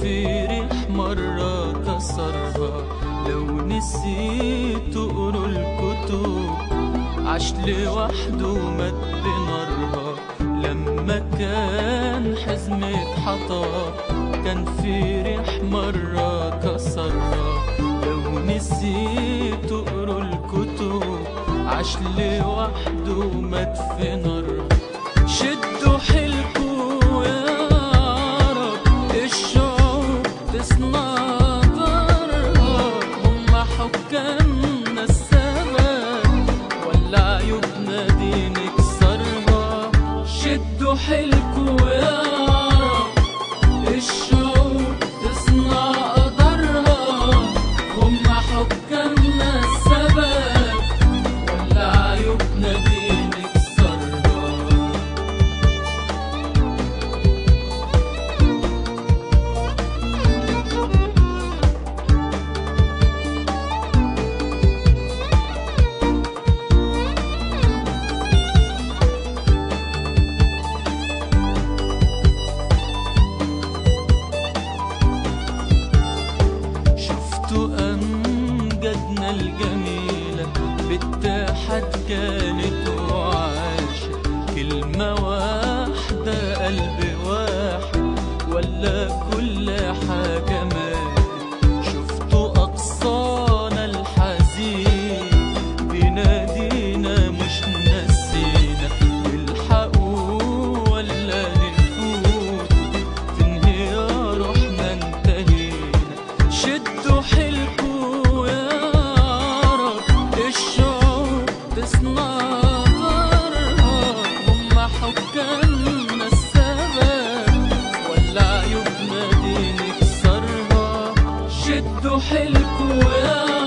في ريح مرة كسرها لو نسيت تقروا الكتب عاش لوحده مد نارها لما كان حزمة حطب كان في ريح مرة كسرها لو نسيت تقروا الكتب عاش لوحده مد في نارها شدوا حيلكوا يا رب الشعوب تصنع ضرها هم حكامنا السبب ولا عيوبنا دي نكسرها شدوا حيلكوا يا رب الشعوب تصنع قدرها هم حكامنا السبب ولا عيوبنا دي نكسرها شفتوا أمجادنا الجميلة باتحاد كانت وعاشة كلمة واحدة قلب واحد ولا كل حاجة ماتت شفتوا أقصانا الحزين بينادينا مش نسينا نلحقوا ولا نفوت في انهيار احنا انتهينا شدوا حيلكوا يا رب الشعوب تصنع ضرها هم حكامنا السبب ولا عيوبنا دي نكسرها شدوا حيلكوا يا